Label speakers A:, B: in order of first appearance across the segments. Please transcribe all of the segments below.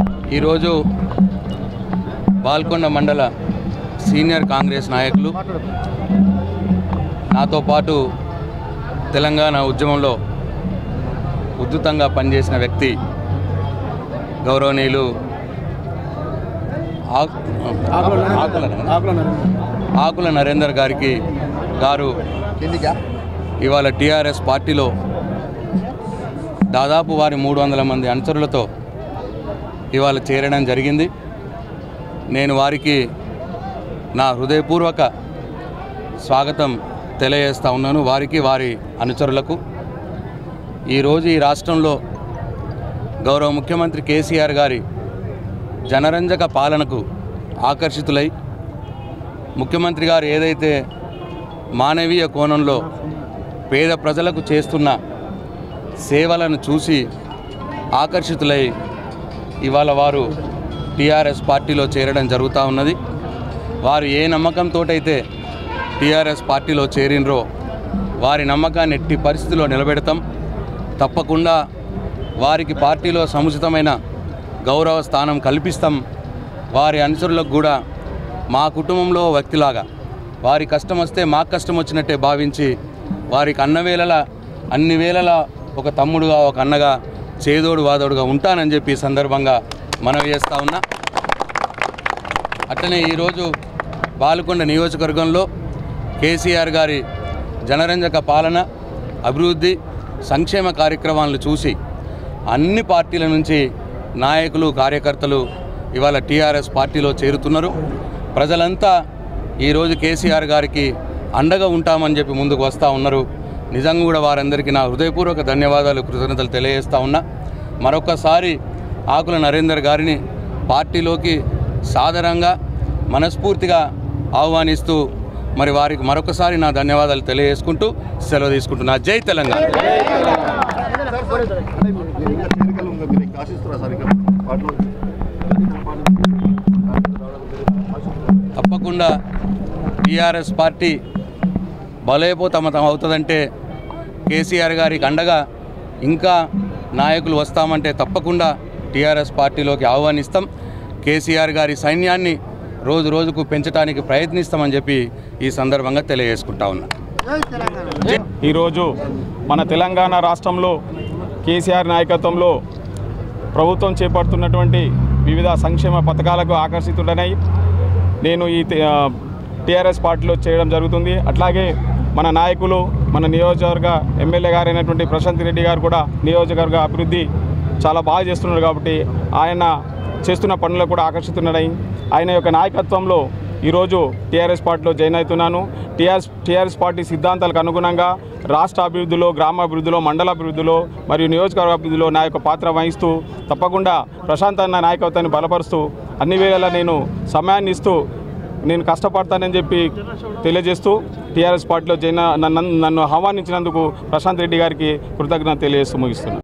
A: ఈరోజు బాల్కొండ మండల సీనియర్ కాంగ్రెస్ నాయకులు నాతో పాటు తెలంగాణ ఉద్యమంలో ఉద్ధృతంగా పనిచేసిన వ్యక్తి గౌరవనీయులు ఆక్- ఆకుల ఆకుల నరేందర్ గారికి గారు ఇవాళ టీఆర్ఎస్ పార్టీలో దాదాపు వారి మూడు వందల మంది అనుచరులతో ఇవాళ చేరడం జరిగింది నేను వారికి నా హృదయపూర్వక స్వాగతం తెలియజేస్తా ఉన్నాను వారికి వారి అనుచరులకు ఈరోజు ఈ రాష్ట్రంలో గౌరవ ముఖ్యమంత్రి కేసీఆర్ గారి జనరంజక పాలనకు ఆకర్షితులై ముఖ్యమంత్రి గారు ఏదైతే మానవీయ కోణంలో పేద ప్రజలకు చేస్తున్న సేవలను చూసి ఆకర్షితులై ఇవాళ వారు టీఆర్ఎస్ పార్టీలో చేరడం జరుగుతూ ఉన్నది వారు ఏ నమ్మకంతో అయితే టీఆర్ఎస్ పార్టీలో చేరినరో వారి నమ్మకాన్ని ఎట్టి పరిస్థితిలో నిలబెడతాం తప్పకుండా వారికి పార్టీలో సముచితమైన గౌరవ స్థానం కల్పిస్తాం వారి అనుచరులకు కూడా మా కుటుంబంలో వ్యక్తిలాగా వారి కష్టం వస్తే మాకు కష్టం వచ్చినట్టే భావించి వారికి అన్నవేళలా అన్ని వేళలా ఒక తమ్ముడుగా ఒక అన్నగా చేదోడు వాదోడుగా ఉంటానని చెప్పి ఈ సందర్భంగా మనవి చేస్తా ఉన్నా అట్లనే ఈరోజు బాలుకొండ నియోజకవర్గంలో కేసీఆర్ గారి జనరంజక పాలన అభివృద్ధి సంక్షేమ కార్యక్రమాలను చూసి అన్ని పార్టీల నుంచి నాయకులు కార్యకర్తలు ఇవాళ టీఆర్ఎస్ పార్టీలో చేరుతున్నారు ప్రజలంతా ఈరోజు కేసీఆర్ గారికి అండగా ఉంటామని చెప్పి ముందుకు వస్తూ ఉన్నారు నిజంగా కూడా వారందరికీ నా హృదయపూర్వక ధన్యవాదాలు కృతజ్ఞతలు తెలియజేస్తా ఉన్నా మరొకసారి ఆకుల నరేందర్ గారిని పార్టీలోకి సాదరంగా మనస్ఫూర్తిగా ఆహ్వానిస్తూ మరి వారికి మరొకసారి నా ధన్యవాదాలు తెలియజేసుకుంటూ సెలవు తీసుకుంటున్నా జై తెలంగాణ
B: ఇంకా చేరికలు ఇంకా మీరు ఇంకా ఆశిస్తున్నారా సార్ ఇంకా పాటలు
A: తప్పకుండా టీఆర్ఎస్ పార్టీ బలైపోతమతం అవుతుందంటే కేసీఆర్ గారికి అండగా ఇంకా నాయకులు వస్తామంటే తప్పకుండా టీఆర్ఎస్ పార్టీలోకి ఆహ్వానిస్తాం కేసీఆర్ గారి సైన్యాన్ని రోజు రోజుకు పెంచడానికి ప్రయత్నిస్తామని చెప్పి ఈ సందర్భంగా తెలియజేసుకుంటా ఉన్నా
C: ఈరోజు మన తెలంగాణ రాష్ట్రంలో కేసీఆర్ నాయకత్వంలో ప్రభుత్వం చేపడుతున్నటువంటి వివిధ సంక్షేమ పథకాలకు ఆకర్షితుడనై నేను ఈ టీఆర్ఎస్ పార్టీలో చేయడం జరుగుతుంది అట్లాగే మన నాయకులు మన నియోజకవర్గ ఎమ్మెల్యే గారైనటువంటి ప్రశాంత్ రెడ్డి గారు కూడా నియోజకవర్గ అభివృద్ధి చాలా బాగా చేస్తున్నారు కాబట్టి ఆయన చేస్తున్న పనులకు కూడా ఆకర్షితున్నాడై ఆయన యొక్క నాయకత్వంలో ఈరోజు టీఆర్ఎస్ పార్టీలో జాయిన్ అవుతున్నాను టీఆర్ఎస్ టీఆర్ఎస్ పార్టీ సిద్ధాంతాలకు అనుగుణంగా రాష్ట్ర అభివృద్ధిలో గ్రామాభివృద్ధిలో మండల అభివృద్ధిలో మరియు నియోజకవర్గ అభివృద్ధిలో నా యొక్క పాత్ర వహిస్తూ తప్పకుండా ప్రశాంత్ అన్న నాయకత్వాన్ని బలపరుస్తూ అన్ని వేళలా నేను సమయాన్ని ఇస్తూ నేను కష్టపడతానని చెప్పి తెలియజేస్తూ టీఆర్ఎస్ పార్టీలో జైన నన్ను నన్ను ఆహ్వానించినందుకు ప్రశాంత్ రెడ్డి గారికి కృతజ్ఞత తెలియజేస్తూ ముగిస్తున్నాను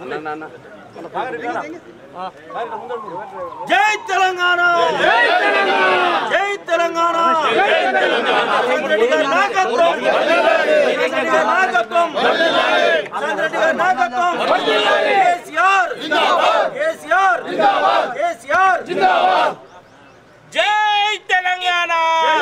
D: జై తెలంగాణ జై తెలంగాణ జై తెలంగాణ రెడ్డి గారి నాయకత్వం రెడ్డి గారి నాయకత్వం రెడ్డి గారి నాయకత్వం కేసీఆర్ కేసీఆర్ కేసీఆర్ జై తెలంగాణ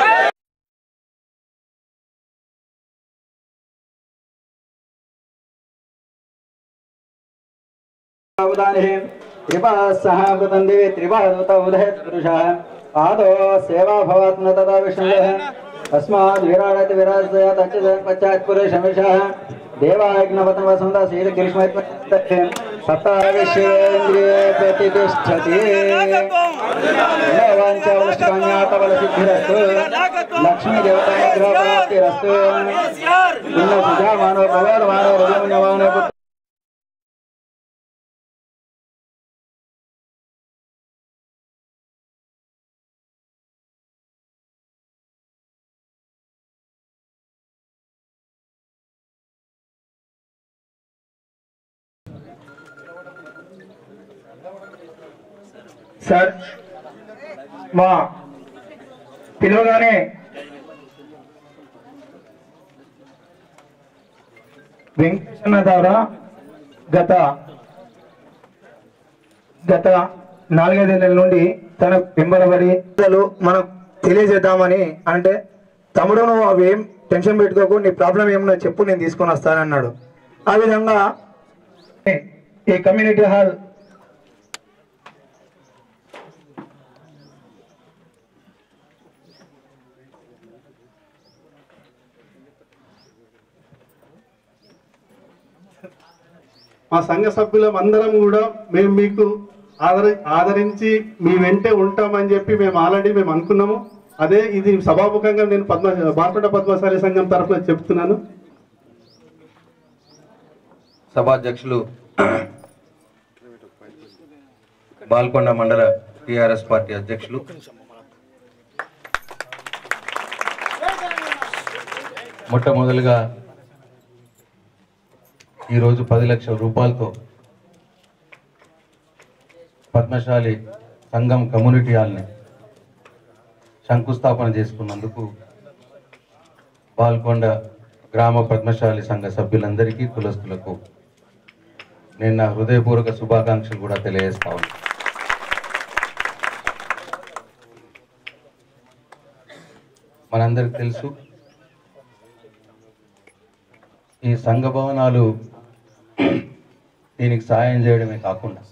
E: उदाने त्रिपः सह कृतं दिवे त्रिपः दुत उदयत् पुरुषः आदौ सेवा भवत् न तदा विष्णुः तस्मात् विराडति विराजया तच्च पश्चात् पुरुषमिषः देवायज्ञवतं वसन्त श्रीकृष्णत्वस्य सत्ता विश्वेन्द्रिये प्रतिष्ठति वाञ्छावलसिद्धिरस्तु लक्ष्मीदेवतानुग्रहप्राप्तिरस्तु
D: కేసీఆర్
E: इन्न सुजामानो भगवानो रजमुन्यमानो पुत्र
F: సార్ మా పిలవగానే వెంకటేశ్వర ద్వారా గత గత నాలుగైదు నెలల నుండి తన వెంబడబడి అసలు మనం తెలియజేద్దామని అంటే తమ్ముడు నువ్వు అవి ఏం టెన్షన్ పెట్టుకోకు నీ ప్రాబ్లం ఏమన్నా చెప్పు నేను తీసుకొని వస్తానన్నాడు ఆ విధంగా ఈ కమ్యూనిటీ హాల్
B: మా సంఘ సభ్యులం అందరం కూడా మేము మీకు ఆదరి ఆదరించి మీ వెంటే ఉంటామని చెప్పి మేము ఆల్రెడీ మేము అనుకున్నాము అదే ఇది సభాముఖంగా నేను పద్మ బార్పట పద్మశాలి సంఘం తరఫున చెప్తున్నాను
A: సభాధ్యక్షులు బాల్కొండ మండల టిఆర్ఎస్ పార్టీ అధ్యక్షులు మొట్టమొదలుగా ఈరోజు పది లక్షల రూపాయలతో పద్మశాలి సంఘం కమ్యూనిటీ హాల్ని శంకుస్థాపన చేసుకున్నందుకు బాల్కొండ గ్రామ పద్మశాలి సంఘ సభ్యులందరికీ కులస్తులకు నేను నా హృదయపూర్వక శుభాకాంక్షలు కూడా తెలియజేస్తా ఉన్నాను మనందరికి తెలుసు ఈ సంఘ భవనాలు దీనికి సాయం చేయడమే కాకుండా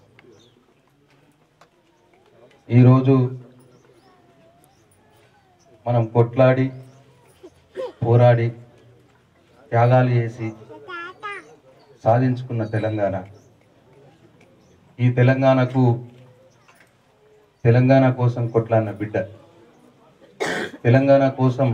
A: ఈరోజు మనం కొట్లాడి పోరాడి త్యాగాలు చేసి సాధించుకున్న తెలంగాణ ఈ తెలంగాణకు తెలంగాణ కోసం కొట్లాడిన బిడ్డ తెలంగాణ కోసం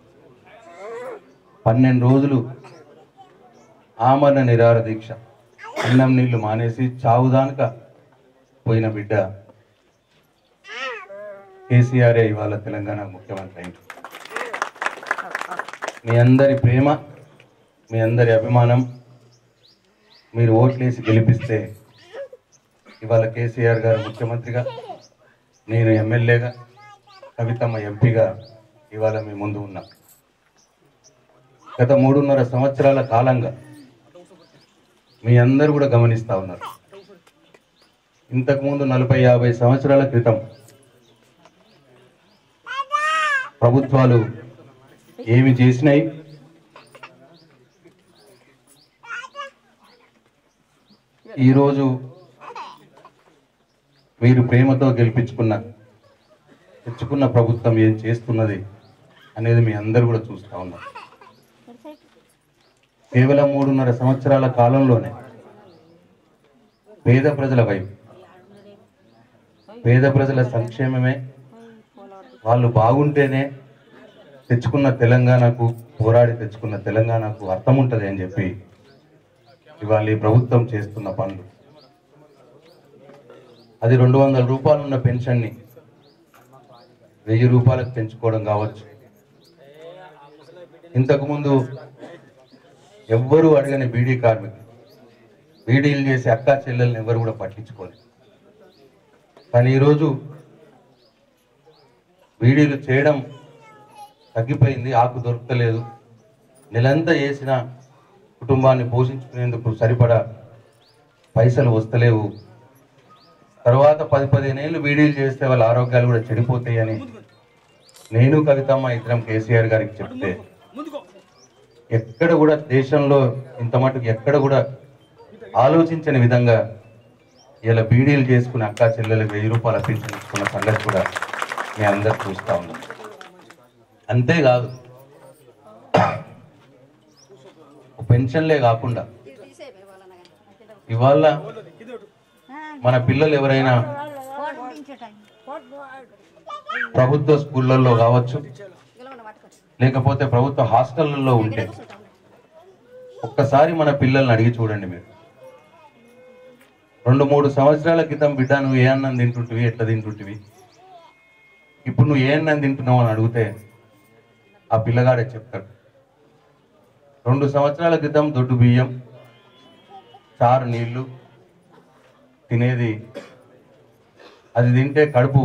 A: పన్నెండు రోజులు ఆమరణ నిరార దీక్ష అన్నం నీళ్లు మానేసి చావుదానక పోయిన బిడ్డ కేసీఆరే ఇవాళ తెలంగాణ ముఖ్యమంత్రి అయింది మీ అందరి ప్రేమ మీ అందరి అభిమానం మీరు ఓట్లేసి గెలిపిస్తే ఇవాళ కేసీఆర్ గారు ముఖ్యమంత్రిగా నేను ఎమ్మెల్యేగా కవితమ్మ ఎంపీగా ఇవాళ మీ ముందు ఉన్నా గత మూడున్నర సంవత్సరాల కాలంగా మీ అందరూ కూడా గమనిస్తూ ఉన్నారు ఇంతకుముందు నలభై యాభై సంవత్సరాల క్రితం ప్రభుత్వాలు ఏమి చేసినాయి ఈరోజు మీరు ప్రేమతో గెలిపించుకున్న తెచ్చుకున్న ప్రభుత్వం ఏం చేస్తున్నది అనేది మీ అందరు కూడా చూస్తూ ఉన్నారు కేవలం మూడున్నర సంవత్సరాల కాలంలోనే పేద ప్రజల వైపు పేద ప్రజల సంక్షేమమే వాళ్ళు బాగుంటేనే తెచ్చుకున్న తెలంగాణకు పోరాడి తెచ్చుకున్న తెలంగాణకు అర్థం ఉంటుంది అని చెప్పి ఇవాళ ఈ ప్రభుత్వం చేస్తున్న పనులు అది రెండు వందల రూపాయలు ఉన్న పెన్షన్ని వెయ్యి రూపాయలకు పెంచుకోవడం కావచ్చు ఇంతకుముందు ఎవ్వరూ అడగని బీడీ కార్మికులు వీడీలు చేసే అక్కా చెల్లెల్ని ఎవరు కూడా పట్టించుకోలేదు కానీ ఈరోజు వీడీలు చేయడం తగ్గిపోయింది ఆకు దొరకలేదు నెలంతా చేసిన కుటుంబాన్ని పోషించుకునేందుకు సరిపడా పైసలు వస్తలేవు తర్వాత పది పదిహేను ఏళ్ళు వీడియోలు చేస్తే వాళ్ళ ఆరోగ్యాలు కూడా చెడిపోతాయని నేను కవితమ్మ ఇద్దరం కేసీఆర్ గారికి చెప్తే ఎక్కడ కూడా దేశంలో ఇంత మటుకు ఎక్కడ కూడా ఆలోచించని విధంగా ఇలా బీడీలు చేసుకుని అక్కా చెల్లెలకు వెయ్యి రూపాయలు అప్పించుకున్న సంగతి కూడా మీ అందరు చూస్తా ఉన్నాం అంతేకాదు పెన్షన్లే కాకుండా ఇవాళ మన పిల్లలు ఎవరైనా ప్రభుత్వ స్కూళ్ళల్లో కావచ్చు లేకపోతే ప్రభుత్వ హాస్టళ్లలో ఉంటే ఒక్కసారి మన పిల్లల్ని అడిగి చూడండి మీరు రెండు మూడు సంవత్సరాల క్రితం బిడ్డ నువ్వు ఏ అన్నం తింటుంటివి ఎట్లా తింటుంటివి ఇప్పుడు నువ్వు ఏ అన్నం తింటున్నావు అని అడిగితే ఆ పిల్లగాడే చెప్తాడు రెండు సంవత్సరాల క్రితం దొడ్డు బియ్యం చారు నీళ్లు తినేది అది తింటే కడుపు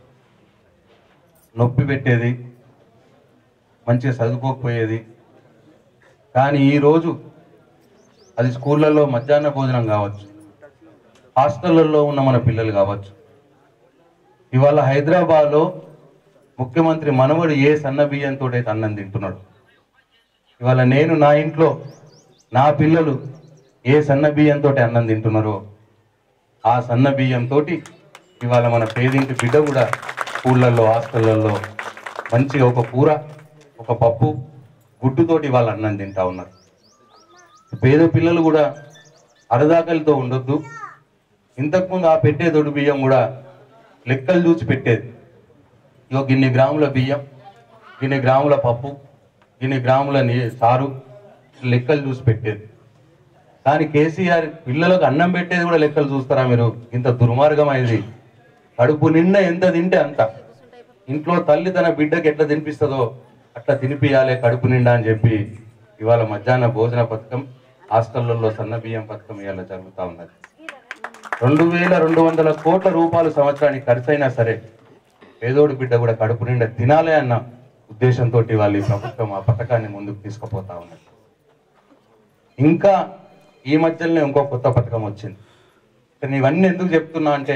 A: నొప్పి పెట్టేది మంచిగా చదువుకోకపోయేది కానీ ఈరోజు అది స్కూళ్ళల్లో మధ్యాహ్న భోజనం కావచ్చు హాస్టళ్లలో ఉన్న మన పిల్లలు కావచ్చు ఇవాళ హైదరాబాద్లో ముఖ్యమంత్రి మనవడు ఏ సన్న బియ్యంతో అయితే అన్నం తింటున్నాడు ఇవాళ నేను నా ఇంట్లో నా పిల్లలు ఏ సన్న బియ్యంతో అన్నం తింటున్నారో ఆ సన్న బియ్యంతో ఇవాళ మన పేదింటి బిడ్డ కూడా స్కూళ్ళల్లో హాస్టళ్లలో మంచిగా ఒక కూర ఒక పప్పు గుడ్డుతోటి వాళ్ళు అన్నం తింటా ఉన్నారు పేద పిల్లలు కూడా అరదాకలితో ఉండొద్దు ఇంతకుముందు ఆ పెట్టే దొడ్డు బియ్యం కూడా లెక్కలు చూసి పెట్టేది ఇగో గిన్ని గ్రాముల బియ్యం గిన్ని గ్రాముల పప్పు గిన్ని గ్రాముల నీ సారు లెక్కలు చూసి పెట్టేది కానీ కేసీఆర్ పిల్లలకు అన్నం పెట్టేది కూడా లెక్కలు చూస్తారా మీరు ఇంత దుర్మార్గం అయింది కడుపు నిండా ఎంత తింటే అంత ఇంట్లో తల్లి తన బిడ్డకి ఎట్లా తినిపిస్తుందో అట్లా తినిపియాలి కడుపు నిండా అని చెప్పి ఇవాళ మధ్యాహ్న భోజన పథకం హాస్టళ్లలో సన్న బియ్యం పథకం ఇవాళ జరుగుతూ ఉన్నది రెండు వేల రెండు వందల కోట్ల రూపాయలు సంవత్సరానికి ఖర్చైనా సరే పేదోడి బిడ్డ కూడా కడుపు నిండా తినాలి అన్న ఉద్దేశంతో వాళ్ళు ఈ ప్రభుత్వం ఆ పథకాన్ని ముందుకు తీసుకుపోతా ఉన్నది ఇంకా ఈ మధ్యలోనే ఇంకో కొత్త పథకం వచ్చింది కానీ ఇవన్నీ ఎందుకు చెప్తున్నా అంటే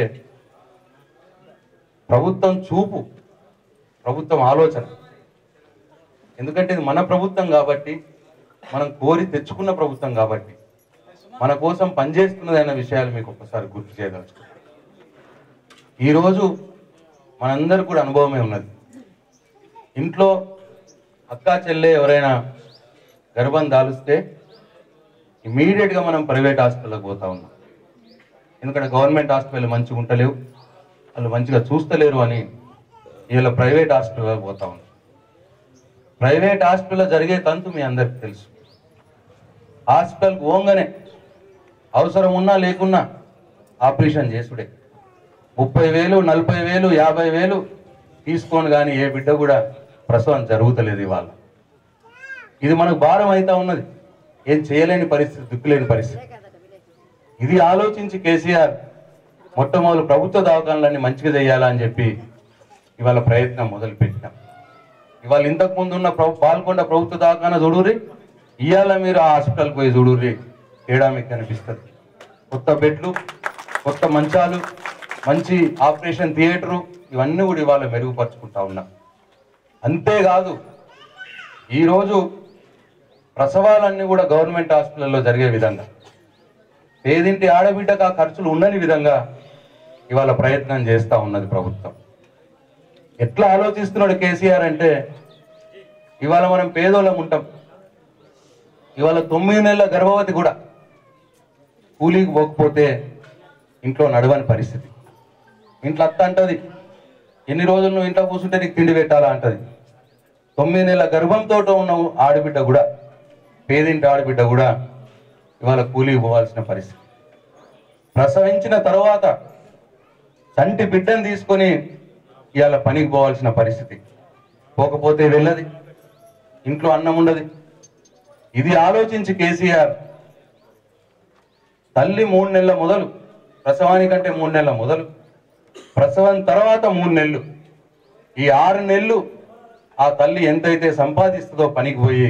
A: ప్రభుత్వం చూపు ప్రభుత్వం ఆలోచన ఎందుకంటే ఇది మన ప్రభుత్వం కాబట్టి మనం కోరి తెచ్చుకున్న ప్రభుత్వం కాబట్టి మన కోసం పనిచేస్తున్నది అన్న విషయాలు మీకు ఒక్కసారి గుర్తు చేయదలుచుకున్నాను ఈరోజు మనందరూ కూడా అనుభవమే ఉన్నది ఇంట్లో అక్కా చెల్లె ఎవరైనా గర్భం దాలుస్తే ఇమీడియట్గా మనం ప్రైవేట్ హాస్పిటల్కి పోతా ఉన్నాం ఎందుకంటే గవర్నమెంట్ హాస్పిటల్ మంచిగా ఉంటలేవు వాళ్ళు మంచిగా చూస్తలేరు అని వీళ్ళ ప్రైవేట్ హాస్పిటల్కి పోతా ఉన్నాం ప్రైవేట్ హాస్పిటల్లో జరిగే తంతు మీ అందరికి తెలుసు హాస్పిటల్కి పోగానే అవసరం ఉన్నా లేకున్నా ఆపరేషన్ చేసుడే ముప్పై వేలు నలభై వేలు యాభై వేలు తీసుకొని కానీ ఏ బిడ్డ కూడా ప్రసవం జరుగుతలేదు ఇవాళ ఇది మనకు భారం అవుతా ఉన్నది ఏం చేయలేని పరిస్థితి దిక్కులేని పరిస్థితి ఇది ఆలోచించి కేసీఆర్ మొట్టమొదలు ప్రభుత్వ దవాఖానలన్నీ మంచిగా చేయాలని చెప్పి ఇవాళ ప్రయత్నం మొదలు పెట్టినాం ఇవాళ ఇంతకు ముందు ఉన్న ప్రభు పాల్గొండ ప్రభుత్వ దవాఖాన చూడుర్రి ఇవాళ మీరు ఆ హాస్పిటల్కి పోయి చూడుర్రి తేడా మీకు కనిపిస్తుంది కొత్త బెడ్లు కొత్త మంచాలు మంచి ఆపరేషన్ థియేటరు ఇవన్నీ కూడా ఇవాళ మెరుగుపరుచుకుంటా ఉన్నాం అంతేకాదు ఈరోజు ప్రసవాలన్నీ కూడా గవర్నమెంట్ హాస్పిటల్లో జరిగే విధంగా పేదింటి ఆడబిడ్డకు ఆ ఖర్చులు ఉండని విధంగా ఇవాళ ప్రయత్నం చేస్తా ఉన్నది ప్రభుత్వం ఎట్లా ఆలోచిస్తున్నాడు కేసీఆర్ అంటే ఇవాళ మనం పేదోళ్ళం ఉంటాం ఇవాళ తొమ్మిది నెలల గర్భవతి కూడా కూలీకి పోకపోతే ఇంట్లో నడవని పరిస్థితి ఇంట్లో అత్త అంటది ఎన్ని రోజులు నువ్వు ఇంట్లో కూర్చుంటే నీకు తిండి పెట్టాలా అంటది తొమ్మిది నెలల గర్భంతో ఉన్న ఆడబిడ్డ కూడా పేదింటి ఆడబిడ్డ కూడా ఇవాళ కూలీకి పోవాల్సిన పరిస్థితి ప్రసవించిన తర్వాత చంటి బిడ్డను తీసుకొని ఇవాళ పనికి పోవాల్సిన పరిస్థితి పోకపోతే వెళ్ళది ఇంట్లో అన్నం ఉండదు ఇది ఆలోచించి కేసీఆర్ తల్లి మూడు నెలల మొదలు ప్రసవానికంటే మూడు నెలల మొదలు ప్రసవం తర్వాత మూడు నెలలు ఈ ఆరు నెలలు ఆ తల్లి ఎంతైతే సంపాదిస్తుందో పనికి పోయి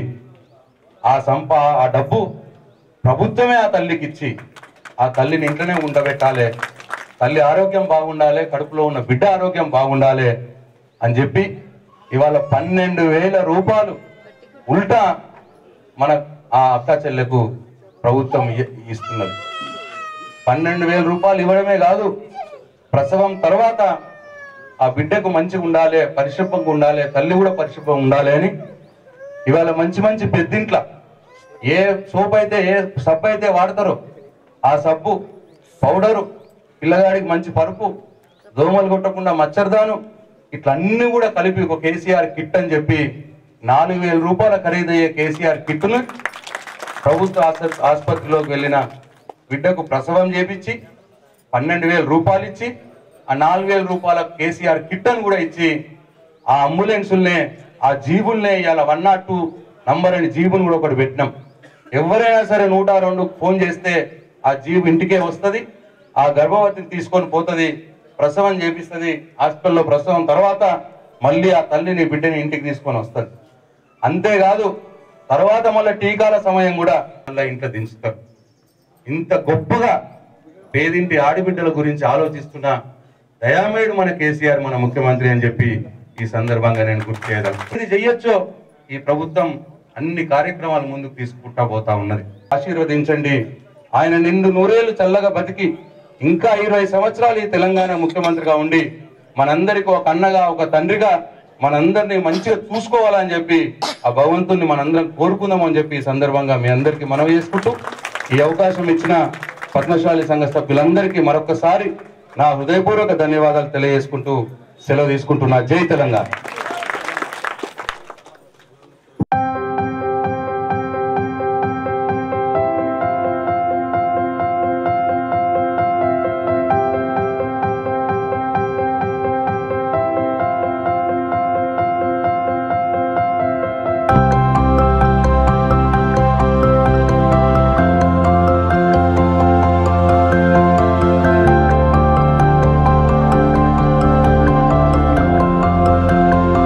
A: ఆ సంపా ఆ డబ్బు ప్రభుత్వమే ఆ తల్లికి ఇచ్చి ఆ తల్లిని ఇంట్లోనే ఉండబెట్టాలి తల్లి ఆరోగ్యం బాగుండాలి కడుపులో ఉన్న బిడ్డ ఆరోగ్యం బాగుండాలి అని చెప్పి ఇవాళ పన్నెండు వేల రూపాయలు ఉల్టా మన ఆ అక్క చెల్లెకు ప్రభుత్వం ఇ- ఇస్తున్నది పన్నెండు వేల రూపాయలు ఇవ్వడమే కాదు ప్రసవం తర్వాత ఆ బిడ్డకు మంచిగా ఉండాలి పరిశుభ్రంగా ఉండాలి తల్లి కూడా పరిశుభ్రంగా ఉండాలి అని ఇవాళ మంచి మంచి పెద్దింట్ల ఏ సోప్ అయితే ఏ సబ్బు అయితే వాడతారో ఆ సబ్బు పౌడరు పిల్లగాడికి మంచి పరుపు దోమలు కొట్టకుండా మచ్చర్దాను ఇట్లా అన్ని కూడా కలిపి ఒక కేసీఆర్ కిట్ అని చెప్పి నాలుగు వేల రూపాయల ఖరీదయ్యే కేసీఆర్ కిట్ను ప్రభుత్వ ఆస్ప- ఆసుపత్రిలోకి వెళ్ళిన బిడ్డకు ప్రసవం చేపించి పన్నెండు వేల రూపాయలు ఇచ్చి ఆ నాలుగు వేల రూపాయల కేసీఆర్ కిట్ అని కూడా ఇచ్చి ఆ అంబులెన్సుల్నే ఆ జీబుల్నే ఇవాళ వన్ నాట్ టూ నంబర్ అని జీబుని కూడా ఒకటి పెట్టినాం ఎవరైనా సరే నూట రెండు ఫోన్ చేస్తే ఆ జీబు ఇంటికే వస్తుంది ఆ గర్భవతిని తీసుకొని పోతుంది ప్రసవం చేపిస్తుంది హాస్పిటల్లో ప్రసవం తర్వాత మళ్ళీ ఆ తల్లిని బిడ్డని ఇంటికి తీసుకొని వస్తుంది అంతేకాదు తర్వాత మళ్ళీ టీకాల సమయం కూడా మళ్ళీ ఇంట్లో దించుతారు ఇంత గొప్పగా పేదింటి ఆడిబిడ్డల గురించి ఆలోచిస్తున్న దయామయుడు మన కేసీఆర్ మన ముఖ్యమంత్రి అని చెప్పి ఈ సందర్భంగా నేను గుర్తు చేయగలను ఇది చెయ్యొచ్చో ఈ ప్రభుత్వం అన్ని కార్యక్రమాలు ముందుకు తీసుకుంటా పోతా ఉన్నది ఆశీర్వదించండి ఆయన నిండు నూరేళ్లు చల్లగా బతికి ఇంకా ఇరవై సంవత్సరాలు ఈ తెలంగాణ ముఖ్యమంత్రిగా ఉండి మనందరికి ఒక అన్నగా ఒక తండ్రిగా మనందరినీ మంచిగా చూసుకోవాలని చెప్పి ఆ భగవంతుని మనందరం కోరుకుందామని చెప్పి ఈ సందర్భంగా మీ అందరికీ మనవి చేసుకుంటూ ఈ అవకాశం ఇచ్చిన పద్మశాలి సంఘ సభ్యులందరికీ మరొకసారి నా హృదయపూర్వక ధన్యవాదాలు తెలియజేసుకుంటూ సెలవు తీసుకుంటున్నా జై తెలంగాణ
G: శ్రీ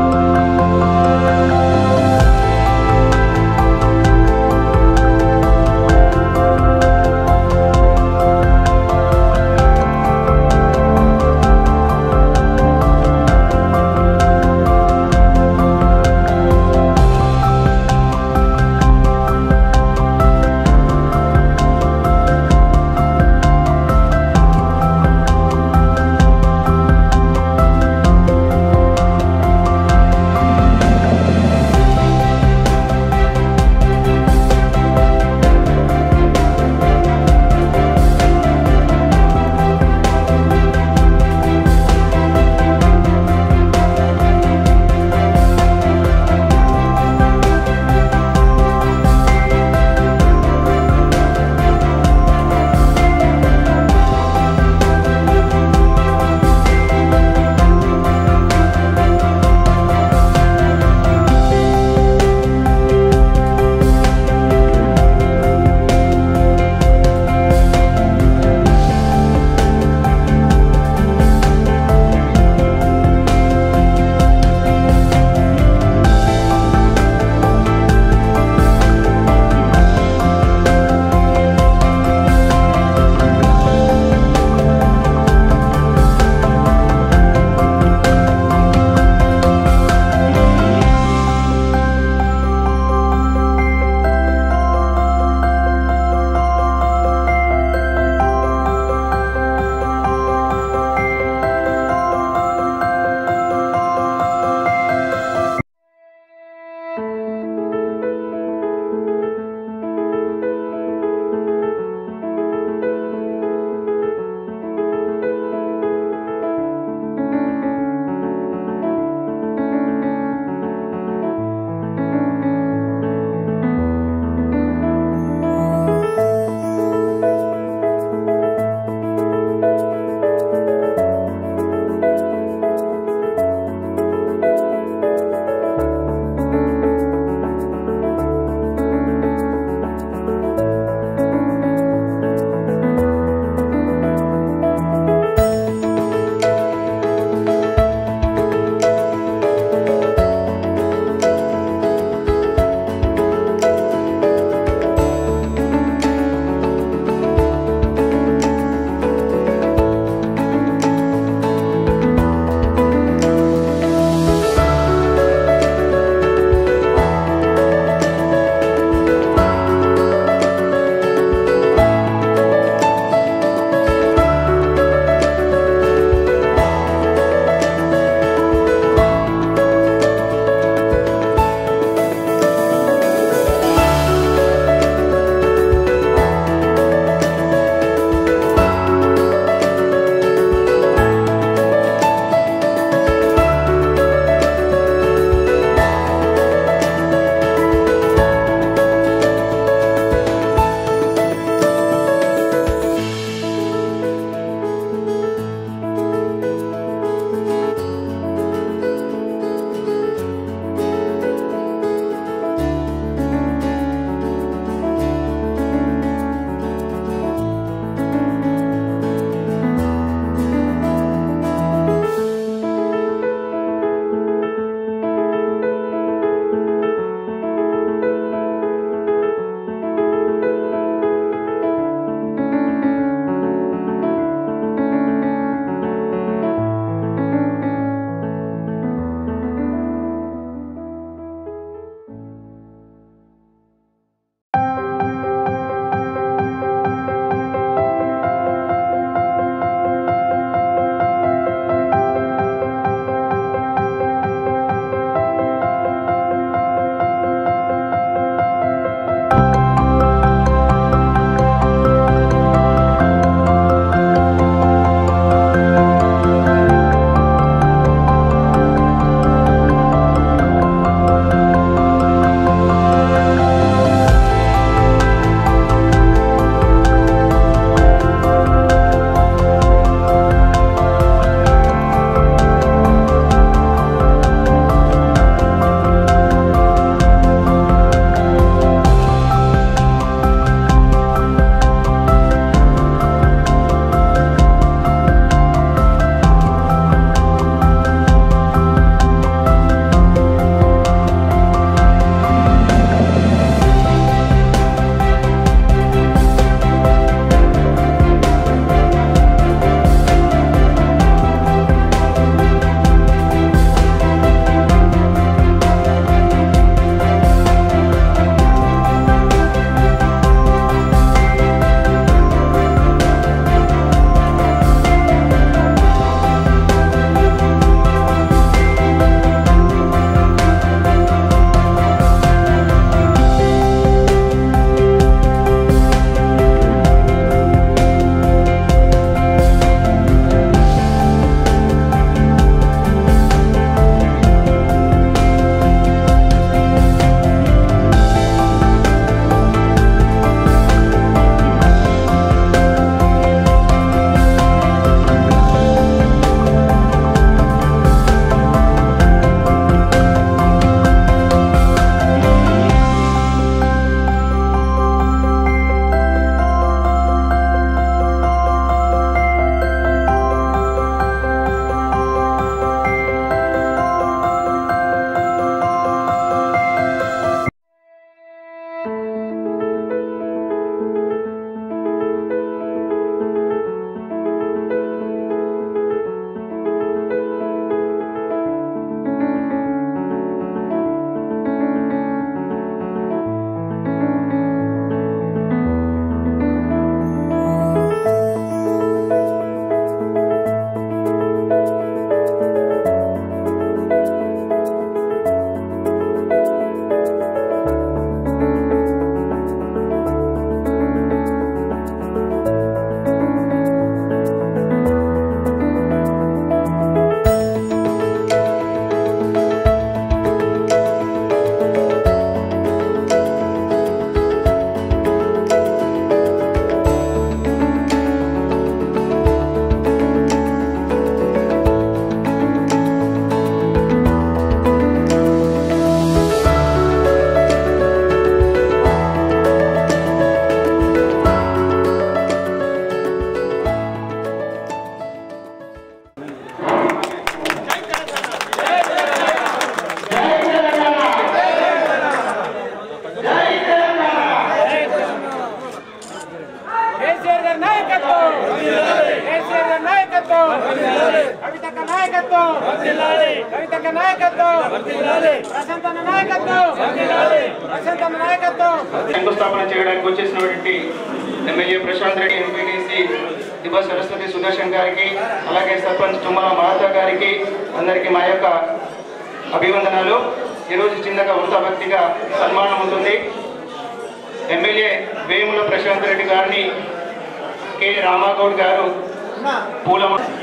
G: నాయకత్వం కవితక్క నాయకత్వం ప్రశాంతన్న నాయకత్వం ప్రశాంతన్న నాయకత్వం
H: శంకుస్థాపన చేయడానికి వచ్చేసినటువంటి ఎమ్మెల్యే ప్రశాంత్ రెడ్డి ఎంపీటీసీ దిబా సరస్వతి సుదర్శన్ గారికి అలాగే సర్పంచ్ తుమ్మల మహాతా గారికి అందరికీ మా యొక్క అభివందనాలు ఈరోజు చిన్నగా వృతాభక్తిగా సన్మానం ఉంటుంది ఎమ్మెల్యే వేముల ప్రశాంత్ రెడ్డి గారిని కె రామాగౌడ్ గారు పూల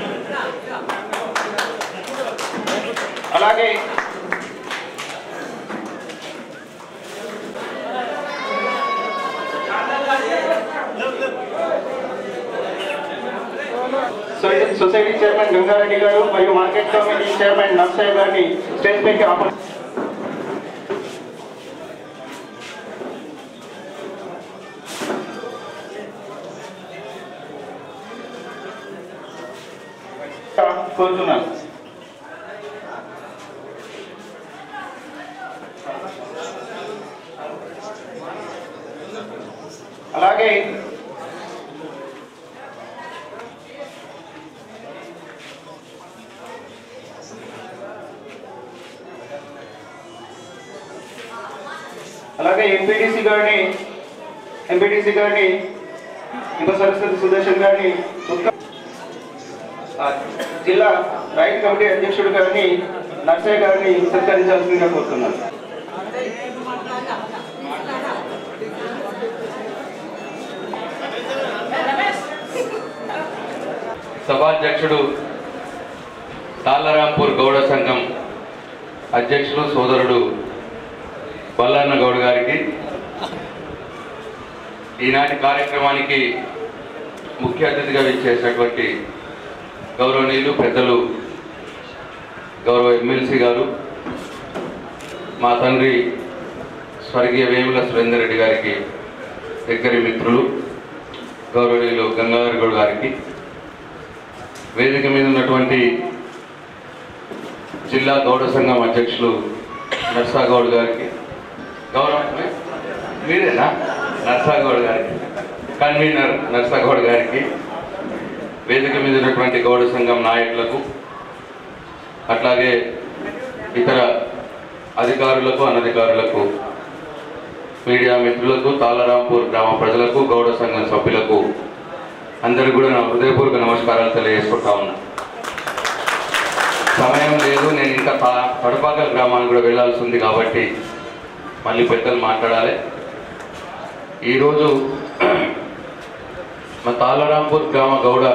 H: అలాగే సొ- సొసైటీ చైర్మన్ గంగారెడ్డి గారు మరియు మార్కెట్ కమిటీ చైర్మన్ నర్సయ్య గారిని స్టేజ్ పైకి ఆహ్వాన కోరుతున్నాను అలాగే అలాగే ఎంపీటీసీ గారిని ఎంపీటీసీ గారిని ఇంకా సరస్వతి సుదర్శన్ గారిని ఒక్క- ఆ, జిల్లా రైతు కమిటీ అధ్యక్షుడు గారిని నర్సయ్య గారిని సత్కరించాల్సిందిగా కోరుతున్నాను
A: సభాధ్యక్షుడు తాళ్ళరాంపూర్ గౌడ సంఘం అధ్యక్షులు సోదరుడు బల్లన్న గౌడ్ గారికి ఈనాటి కార్యక్రమానికి ముఖ్య అతిథిగా విచ్చేసినటువంటి గౌరవనీయులు పెద్దలు గౌరవ ఎమ్మెల్సీ గారు మా తండ్రి స్వర్గీయ వేముల సురేందర్ రెడ్డి గారికి దగ్గరి మిత్రులు గౌరవనీయులు గంగాధర్ గౌడ్ గారికి వేదిక మీద ఉన్నటువంటి జిల్లా గౌడ సంఘం అధ్యక్షులు నర్సాగౌడ్ గారికి గౌరవ మీరేనా నర్సాగౌడ్ గారికి కన్వీనర్ నర్సాగౌడ్ గారికి వేదిక మీద ఉన్నటువంటి గౌడ సంఘం నాయకులకు అట్లాగే ఇతర అధికారులకు అనధికారులకు మీడియా మిత్రులకు తాళరాంపూర్ గ్రామ ప్రజలకు గౌడ సంఘం సభ్యులకు అందరికీ కూడా నా హృదయపూర్వక నమస్కారాలు తెలియజేసుకుంటా ఉన్నా సమయం లేదు నేను ఇంకా తా- కడపాక గ్రామానికి కూడా వెళ్ళాల్సి ఉంది కాబట్టి మళ్ళీ పెద్దలు మాట్లాడాలి ఈరోజు మా తాళరాంపూర్ గ్రామ గౌడ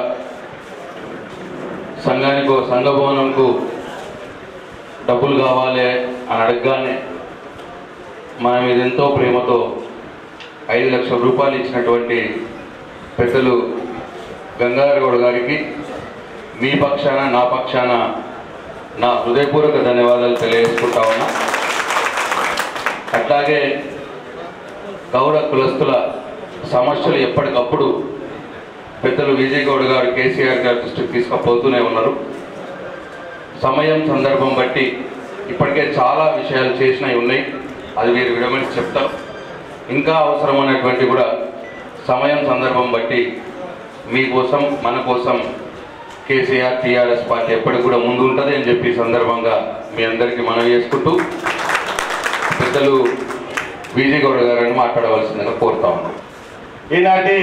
A: సంఘానికి సంఘ భవనంకు డబ్బులు కావాలి అని అడగగానే మన మీద ఎంతో ప్రేమతో ఐదు లక్షల రూపాయలు ఇచ్చినటువంటి పెద్దలు గంగాధర్ గౌడ్ గారికి మీ పక్షాన నా పక్షాన నా హృదయపూర్వక ధన్యవాదాలు తెలియజేసుకుంటా ఉన్నా అట్లాగే గౌడ కులస్తుల సమస్యలు ఎప్పటికప్పుడు పెద్దలు విజయ్ గౌడ్ గారు కేసీఆర్ గారి దృష్టికి తీసుకుపోతూనే ఉన్నారు సమయం సందర్భం బట్టి ఇప్పటికే చాలా విషయాలు చేసినవి ఉన్నాయి అది మీరు విడమని చెప్తారు ఇంకా అవసరమైనటువంటి కూడా సమయం సందర్భం బట్టి మీకోసం మన కోసం కేసీఆర్ టీఆర్ఎస్ పార్టీ ఎప్పటికి కూడా ముందు ఉంటుంది అని చెప్పి ఈ సందర్భంగా మీ అందరికీ మనవి చేసుకుంటూ పెద్దలు విజయ్ గౌడ్ గారిని మాట్లాడవలసిందిగా కోరుతా ఉన్నాం
I: ఈనాటి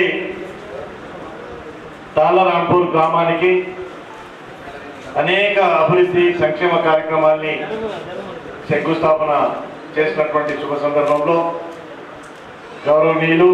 I: తాళరాంపూర్ గ్రామానికి అనేక అభివృద్ధి సంక్షేమ కార్యక్రమాల్ని శంకుస్థాపన చేసినటువంటి శుభ సందర్భంలో గౌరవనీయులు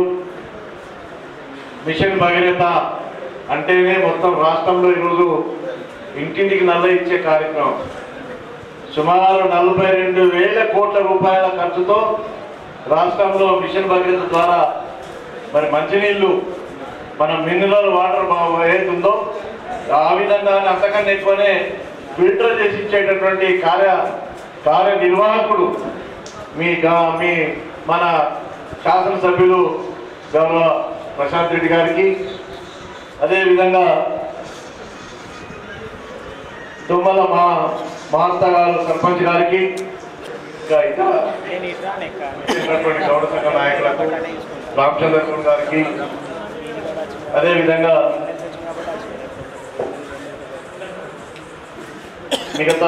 I: మిషన్ భగీరథ అంటేనే మొత్తం రాష్ట్రంలో ఈరోజు ఇంటింటికి నల్ల ఇచ్చే కార్యక్రమం సుమారు నలభై రెండు వేల కోట్ల రూపాయల ఖర్చుతో రాష్ట్రంలో మిషన్ భగీరథ ద్వారా మరి మంచినీళ్ళు మన మినరల్ వాటర్ ఏదైతుందో ఆ విధంగా అంతకన్నా ఎక్కువనే ఫిల్టర్ చేసి ఇచ్చేటటువంటి కార్య కార్యనిర్వాహకుడు మీ గా- మీ మన శాసనసభ్యులు గౌరవ ప్రశాంత్ రెడ్డి గారికి అదేవిధంగా తుమ్మల మా మహాత్తా గారు సర్పంచ్ గారికి ఇంకా ఇతర చేసినటువంటి గౌడ సంఘ నాయకులకు రామచంద్రపూర్ గారికి అదేవిధంగా మిగతా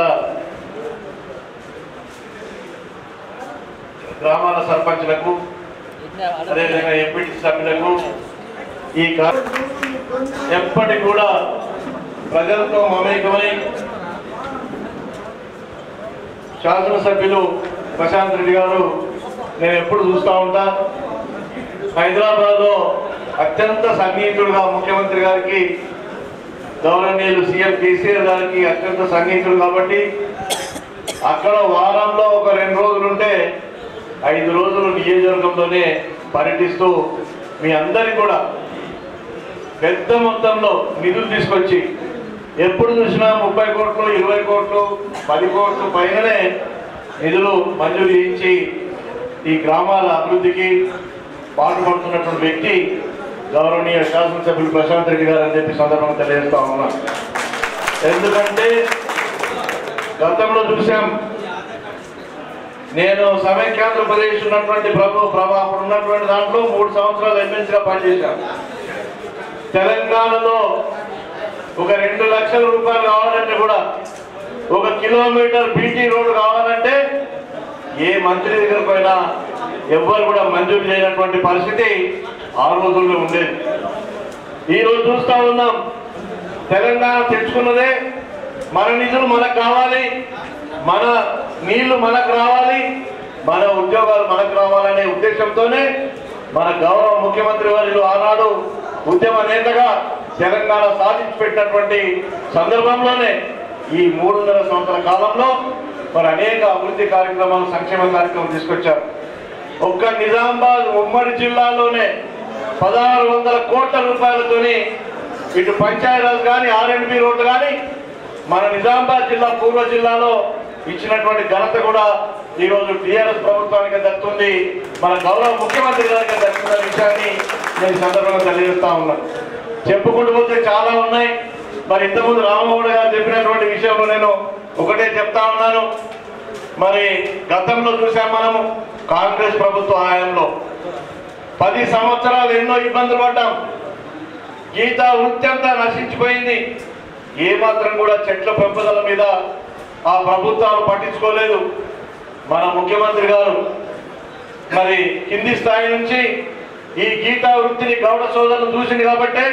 I: గ్రామాల సర్పంచ్లకు అదేవిధంగా ఎంపీటీ సభ్యులకు ఈ కా- ఎప్పటికి కూడా ప్రజలతో మమేకమై శాసనసభ్యులు ప్రశాంత్ రెడ్డి గారు నేను ఎప్పుడు చూస్తూ ఉంటా హైదరాబాద్లో అత్యంత సన్నిహితుడుగా ముఖ్యమంత్రి గారికి గౌరవనీయులు సీఎం కేసీఆర్ గారికి అత్యంత సన్నిహితుడు కాబట్టి అక్కడ వారంలో ఒక రెండు రోజులు ఉంటే ఐదు రోజులు నియోజకవర్గంలోనే పర్యటిస్తూ మీ అందరికి కూడా పెద్ద మొత్తంలో నిధులు తీసుకొచ్చి ఎప్పుడు చూసినా ముప్పై కోట్లు ఇరవై కోట్లు పది కోట్లు పైననే నిధులు మంజూరు చేయించి ఈ గ్రామాల అభివృద్ధికి పాటుపడుతున్నటువంటి వ్యక్తి గౌరవనీయ శాసనసభ్యులు ప్రశాంత్ రెడ్డి గారు అని చెప్పి సందర్భంగా తెలియజేస్తా ఉన్నా ఎందుకంటే గతంలో చూసాం నేను సమైక్యాంధ్రప్రదేశ్ ఉన్నటువంటి ప్రభు ప్రభా అప్పుడు ఉన్నటువంటి దాంట్లో మూడు సంవత్సరాలు ఎమ్మెల్సీగా పనిచేశాను తెలంగాణలో ఒక రెండు లక్షల రూపాయలు కావాలంటే కూడా ఒక కిలోమీటర్ బీటీ రోడ్డు కావాలంటే ఏ మంత్రి దగ్గరకు పోయినా ఎవ్వరు కూడా మంజూరు చేయనటువంటి పరిస్థితి ఆ రోజుల్లో ఉండేది ఈ రోజు చూస్తా ఉన్నాం తెలంగాణ తెచ్చుకున్నదే మన నిధులు మనకు కావాలి మన నీళ్లు మనకు రావాలి మన ఉద్యోగాలు మనకు రావాలనే ఉద్దేశంతోనే మన గౌరవ ముఖ్యమంత్రి వారిలో ఆనాడు ఉద్యమ నేతగా తెలంగాణ సాధించి పెట్టినటువంటి సందర్భంలోనే ఈ మూడున్నర సంవత్సరాల కాలంలో మరి అనేక అభివృద్ధి కార్యక్రమాలు సంక్షేమ కార్యక్రమాలు తీసుకొచ్చారు ఒక్క నిజామాబాద్ ఉమ్మడి జిల్లాలోనే పదహారు వందల కోట్ల రూపాయలతోని ఇటు పంచాయరాజ్ కానీ ఆర్ఎండ్బి రోడ్డు కానీ మన నిజామాబాద్ జిల్లా పూర్వ జిల్లాలో ఇచ్చినటువంటి ఘనత కూడా ఈ రోజు టీఆర్ఎస్ ప్రభుత్వానికి దక్కుతుంది మన గౌరవ ముఖ్యమంత్రి గారికి దక్కుతున్న విషయాన్ని నేను ఈ సందర్భంగా తెలియజేస్తా ఉన్నాను చెప్పుకుంటూ పోతే చాలా ఉన్నాయి మరి ఇంతకుముందు రామమోహన్ గారు చెప్పినటువంటి విషయంలో నేను ఒకటే చెప్తా ఉన్నాను మరి గతంలో చూసాం మనము కాంగ్రెస్ ప్రభుత్వ హయాంలో పది సంవత్సరాలు ఎన్నో ఇబ్బందులు పడ్డాం గీత వృత్తి అంతా నశించిపోయింది ఏ మాత్రం కూడా చెట్ల పెంపుదల మీద ఆ ప్రభుత్వాలు పట్టించుకోలేదు మన ముఖ్యమంత్రి గారు మరి కింది స్థాయి నుంచి ఈ గీతా వృత్తిని గౌడ సోదరులు చూసింది కాబట్టే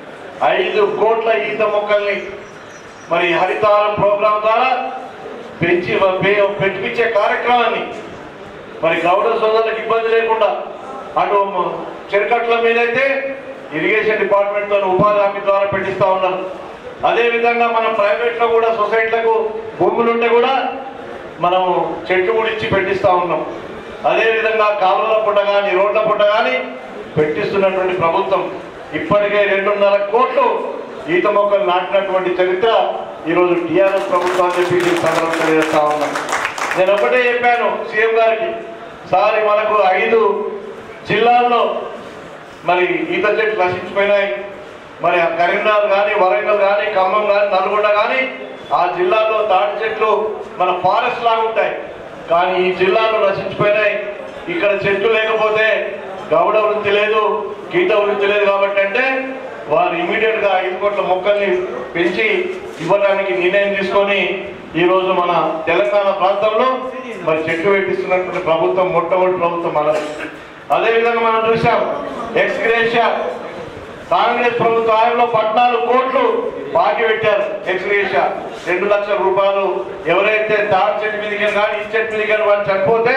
I: ఐదు కోట్ల ఈత మొక్కల్ని మరి హరితారం ప్రోగ్రాం ద్వారా పెంచి పె- పెట్టించే కార్యక్రమాన్ని మరి గౌడ సోదరులకు ఇబ్బంది లేకుండా అటు మ- చెరుకట్ల మీదైతే ఇరిగేషన్ డిపార్ట్మెంట్ తో ఉపాధి హామీ ద్వారా పెట్టిస్తా ఉన్నారు అదే విధంగా మనం ప్రైవేట్ లో కూడా సొసైటీలకు భూములు ఉంటే కూడా మనం చెట్లు కూడా ఇచ్చి పెట్టిస్తా ఉన్నాం అదే విధంగా కాలువల పుట్ట కానీ రోడ్ల పుట్ట కానీ పెట్టిస్తున్నటువంటి ప్రభుత్వం ఇప్పటికే రెండున్నర కోట్లు ఈత మొక్కలు నాటినటువంటి చరిత్ర ఈరోజు టీఆర్ఎస్ ప్రభుత్వం అని చెప్పి ఈ సందర్భంగా తెలియజేస్తా ఉన్నాం నేను ఒకటే చెప్పాను సీఎం గారికి సార్ మనకు ఐదు జిల్లాల్లో మరి ఈత చెట్లు నశించిపోయినాయి మరి ఆ కరీంనగర్ కానీ వరంగల్ కానీ ఖమ్మం కానీ నల్గొండ కానీ ఆ జిల్లాలో తాటి చెట్లు మన ఫారెస్ట్ లాగా ఉంటాయి కానీ ఈ జిల్లాలో నశించిపోయినాయి ఇక్కడ చెట్లు లేకపోతే గౌడ వృత్తి లేదు గీత వృత్తి లేదు కాబట్టి అంటే వారు ఇమీడియట్ గా ఐదు కోట్ల మొక్కల్ని పెంచి ఇవ్వడానికి నిర్ణయం తీసుకొని ఈ రోజు మన తెలంగాణ ప్రాంతంలో మరి చెట్లు పెట్టిస్తున్నటువంటి ప్రభుత్వం మొట్టమొదటి ప్రభుత్వం మనది అదేవిధంగా మనం చూసాం ఎక్స్గ్రేషియా కాంగ్రెస్ ప్రభుత్వ హయాంలో పద్నాలుగు కోట్లు బాకీ పెట్టారు ఎక్స్గ్రేషియా రెండు లక్షల రూపాయలు ఎవరైతే తాడు చెట్టు మీదకి కానీ ఈ చెట్టు మీదకి కానీ వాళ్ళు చనిపోతే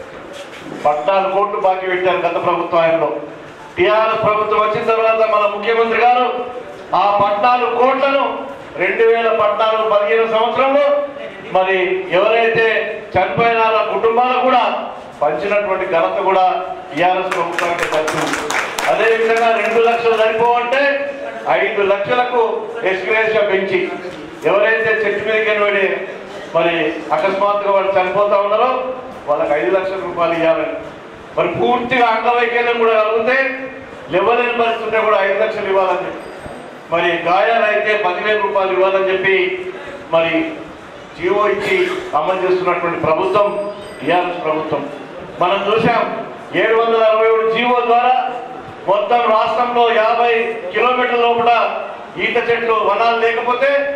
I: పద్నాలుగు కోట్లు బాకీ పెట్టారు గత ప్రభుత్వ హయాంలో టిఆర్ఎస్ ప్రభుత్వం వచ్చిన తర్వాత మన ముఖ్యమంత్రి గారు ఆ పద్నాలుగు కోట్లను రెండు వేల పద్నాలుగు పదిహేను సంవత్సరంలో మరి ఎవరైతే చనిపోయిన వాళ్ళ కుటుంబాలకు కూడా పంచినటువంటి ఘనత కూడా టిఆర్ఎస్ ప్రభుత్వానికి దక్కింది అదేవిధంగా రెండు లక్షలు సరిపోవంటే ఐదు లక్షలకు ఎస్గ్రేషియా పెంచి ఎవరైతే చెట్టు మీదకి వెళ్ళి మరి అకస్మాత్తుగా వాళ్ళు చనిపోతా ఉన్నారో వాళ్ళకి ఐదు లక్షల రూపాయలు ఇవ్వాలని మరి పూర్తిగా అంగవైకల్యం కూడా కలిగితే లెవెల్ పరిస్థితి కూడా ఐదు లక్షలు ఇవ్వాలని చెప్పి మరి గాయాలు అయితే పదివేల రూపాయలు ఇవ్వాలని చెప్పి మరి జీవో ఇచ్చి అమలు చేస్తున్నటువంటి ప్రభుత్వం టీఆర్ఎస్ ప్రభుత్వం మనం చూసాం ఏడు వందల అరవై ఏడు జీవో ద్వారా మొత్తం రాష్ట్రంలో యాభై కిలోమీటర్ల లోపల ఈత చెట్లు వనాలు లేకపోతే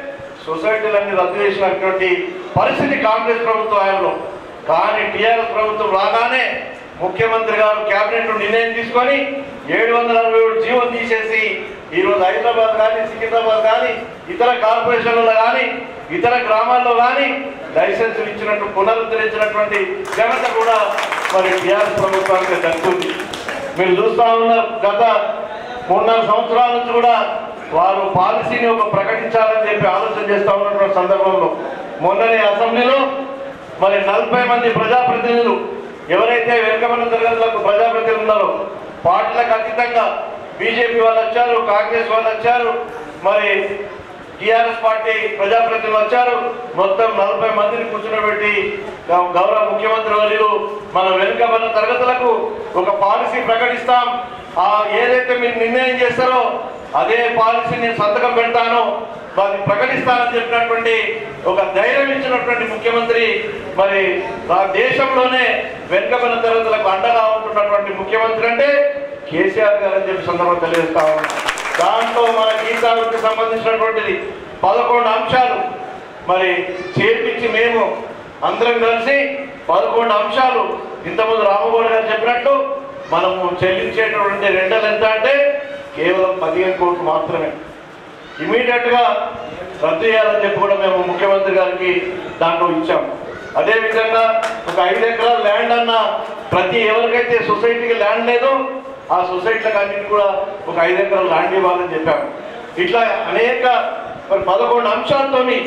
I: సొసైటీలన్నీ రద్దు చేసినటువంటి పరిస్థితి కాంగ్రెస్ ప్రభుత్వ హయాంలో కానీ టీఆర్ఎస్ ప్రభుత్వం రాగానే ముఖ్యమంత్రి గారు కేబినెట్ నిర్ణయం తీసుకొని ఏడు వందల అరవై ఏడు జీవో తీసేసి ఈరోజు హైదరాబాద్ కానీ సికింద్రాబాద్ కానీ ఇతర కార్పొరేషన్లలో కానీ ఇతర గ్రామాల్లో కానీ లైసెన్సులు ఇచ్చినట్టు పునరుద్ధరించినటువంటి ఘనత కూడా మరి టీఆర్ఎస్ ప్రభుత్వానికి దక్కుతుంది మీరు చూస్తా ఉన్నారు గత మూడు నాలుగు సంవత్సరాల నుంచి కూడా వారు పాలసీని ఒక ప్రకటించాలని చెప్పి ఆలోచన చేస్తా ఉన్నటువంటి సందర్భంలో మొన్ననే అసెంబ్లీలో మరి నలభై మంది ప్రజాప్రతినిధులు ఎవరైతే వెనుకబడిన తరగతులకు ప్రజాప్రతినిధులు ఉన్నారో పార్టీలకు అతీతంగా బీజేపీ వాళ్ళు వచ్చారు కాంగ్రెస్ వాళ్ళు వచ్చారు మరి టిఆర్ఎస్ పార్టీ ప్రజాప్రతినిధులు వచ్చారు మొత్తం నలభై మందిని కూర్చునబెట్టి గౌ- గౌరవ ముఖ్యమంత్రి వర్యులు మన వెనుకబడిన తరగతులకు ఒక పాలసీ ప్రకటిస్తాం ఆ ఏదైతే మీరు నిర్ణయం చేస్తారో అదే పాలసీ నేను సంతకం పెడతాను దాన్ని ప్రకటిస్తానని చెప్పినటువంటి ఒక ధైర్యం ఇచ్చినటువంటి ముఖ్యమంత్రి మరి ఆ దేశంలోనే వెనుకబడిన తరగతులకు అండగా ఉంటున్నటువంటి ముఖ్యమంత్రి అంటే కేసీఆర్ గారు అని చెప్పి సందర్భం తెలియజేస్తా ఉన్నాం దాంట్లో మన గీతాలకు సంబంధించినటువంటిది పదకొండు అంశాలు మరి చేర్పించి మేము అందరం కలిసి పదకొండు అంశాలు ఇంతకుముందు రామగౌడ్ గారు చెప్పినట్టు మనము చెల్లించేటటువంటి రెండలు ఎంత అంటే కేవలం పదిహేను కోట్లు మాత్రమే ఇమీడియట్ గా రద్దు చేయాలని చెప్పి కూడా మేము ముఖ్యమంత్రి గారికి దాంట్లో ఇచ్చాం అదే విధంగా ఒక ఐదు ఎకరాల ల్యాండ్ అన్న ప్రతి ఎవరికైతే సొసైటీకి ల్యాండ్ లేదో ఆ సొసైటీలకు అన్నింటి కూడా ఒక ఐదు ఎకరాల ల్యాండ్ ఇవ్వాలని చెప్పాము ఇట్లా అనేక మరి పదకొండు అంశాలతోని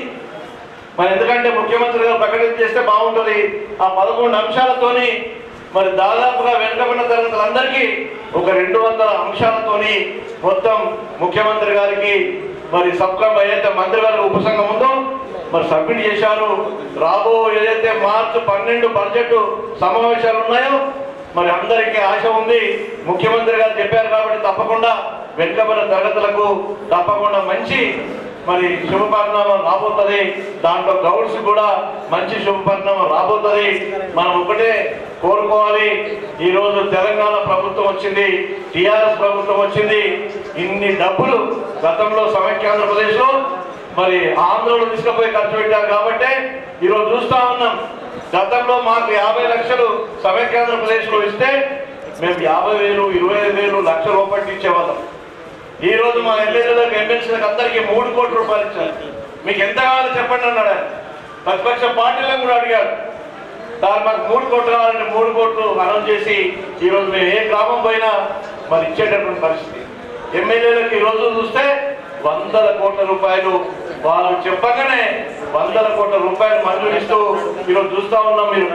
I: మరి ఎందుకంటే ముఖ్యమంత్రి గారు ప్రకటన చేస్తే బాగుంటుంది ఆ పదకొండు అంశాలతోని మరి దాదాపుగా వెనుకబడిన తరగతులందరికీ ఒక రెండు వందల అంశాలతోని మొత్తం ముఖ్యమంత్రి గారికి మరి సబ్కం ఏదైతే మంత్రి గారి ఉపసంఘం ఉందో మరి సబ్మిట్ చేశారు రాబో ఏదైతే మార్చి పన్నెండు బడ్జెట్ సమావేశాలు ఉన్నాయో మరి అందరికీ ఆశ ఉంది ముఖ్యమంత్రి గారు చెప్పారు కాబట్టి తప్పకుండా వెనుకబడిన తరగతులకు తప్పకుండా మంచి మరి శుభ పరిణామం రాబోతుంది దాంట్లో గౌడ్స్ కూడా మంచి శుభ పరిణామం రాబోతుంది మనం ఒకటే కోరుకోవాలి ఈ రోజు తెలంగాణ ప్రభుత్వం వచ్చింది టిఆర్ఎస్ ప్రభుత్వం వచ్చింది ఇన్ని డబ్బులు గతంలో సమైక్యాంధ్రప్రదేశ్ లో మరి ఆంధ్రలో తీసుకుపోయి ఖర్చు పెట్టారు కాబట్టి ఈరోజు చూస్తా ఉన్నాం గతంలో మాకు యాభై లక్షలు సమైక్యాంధ్రప్రదేశ్ లో ఇస్తే మేము యాభై వేలు ఇరవై ఐదు వేలు లక్ష రూపాయలు ఇచ్చేవాళ్ళం ఈ రోజు మా ఎమ్మెల్యేలకు ఎమ్మెల్సీలకు అందరికీ మూడు కోట్ల రూపాయలు ఇచ్చారు మీకు ఎంత కావాలో చెప్పండి అన్నాడు ఆయన ప్రతిపక్ష పార్టీలను కూడా అడిగాడు దాని మాకు మూడు కోట్లు కావాలంటే మూడు కోట్లు అనౌన్స్ చేసి ఈ రోజు మేము ఏ గ్రామం పోయినా మరి ఇచ్చేటటువంటి పరిస్థితి ఎమ్మెల్యేలకు ఈ రోజు చూస్తే వందల కోట్ల రూపాయలు వాళ్ళు చెప్పగానే వందల కోట్ల రూపాయలు మంజూరు ఇస్తూ ఈరోజు చూస్తా ఉన్నాం మీరు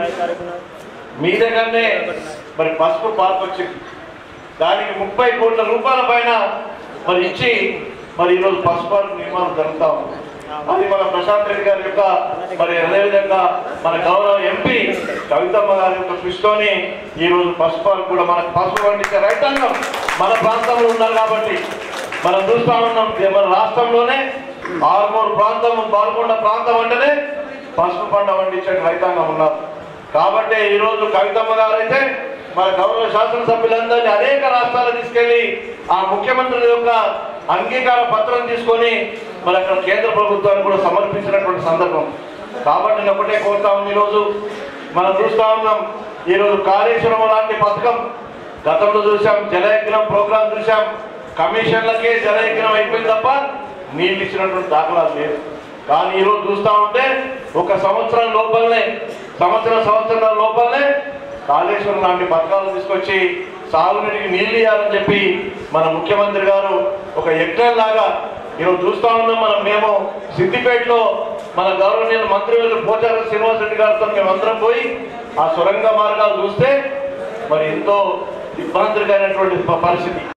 I: మీ దగ్గరనే మరి పసుపు పార్క్ వచ్చింది దానికి ముప్పై కోట్ల రూపాయల పైన మరి ఇచ్చి మరి ఈరోజు పసుపు పార్క్ నిర్మాణం జరుగుతా ఉంది అది మన ప్రశాంత్ రెడ్డి గారి యొక్క మరి అదేవిధంగా మన గౌరవ ఎంపీ కవితమ్మ గారి యొక్క కృషితోని ఈ రోజు పసుపు పార్క్ కూడా మన పసుపు పండించే రైతాంగం మన ప్రాంతంలో ఉన్నారు కాబట్టి మనం చూస్తా ఉన్నాం మన రాష్ట్రంలోనే ఆరుమూరు ప్రాంతం పాల్గొండ ప్రాంతం అంటేనే పసుపు పంట పండించే రైతాంగం ఉన్నారు కాబట్టి ఈ రోజు కవితమ్మ గారు అయితే మన గౌరవ శాసనసభ్యులందరినీ అనేక రాష్ట్రాలు తీసుకెళ్లి ఆ ముఖ్యమంత్రి యొక్క అంగీకార పత్రం తీసుకొని మరి అక్కడ కేంద్ర ప్రభుత్వానికి కూడా సమర్పించినటువంటి సందర్భం కాబట్టి నేను ఒకటే కోరుతా ఉంది ఈరోజు మనం చూస్తా ఉన్నాం ఈరోజు కాళేశ్వరం లాంటి పథకం గతంలో చూసాం జలయజ్ఞం ప్రోగ్రాం చూసాం కమిషన్లకే జలయజ్ఞం అయిపోయింది తప్ప నీళ్ళు ఇచ్చినటువంటి దాఖలాలు లేవు కానీ ఈరోజు చూస్తా ఉంటే ఒక సంవత్సరం లోపలనే సంవత్సరం సంవత్సరం లోపలనే కాళేశ్వరం లాంటి పథకాలు తీసుకొచ్చి సాగునీటికి నీళ్లు ఇవ్వాలని చెప్పి మన ముఖ్యమంత్రి గారు ఒక యజ్ఞం లాగా ఈరోజు చూస్తా ఉన్నాం మనం మేము సిద్దిపేటలో మన గౌరవనీయుల మంత్రి పోచారం శ్రీనివాస్ రెడ్డి గారితో మేము అందరం పోయి ఆ సొరంగ మార్గాలు చూస్తే మరి ఎంతో ఇబ్బందికరమైనటువంటి పరిస్థితి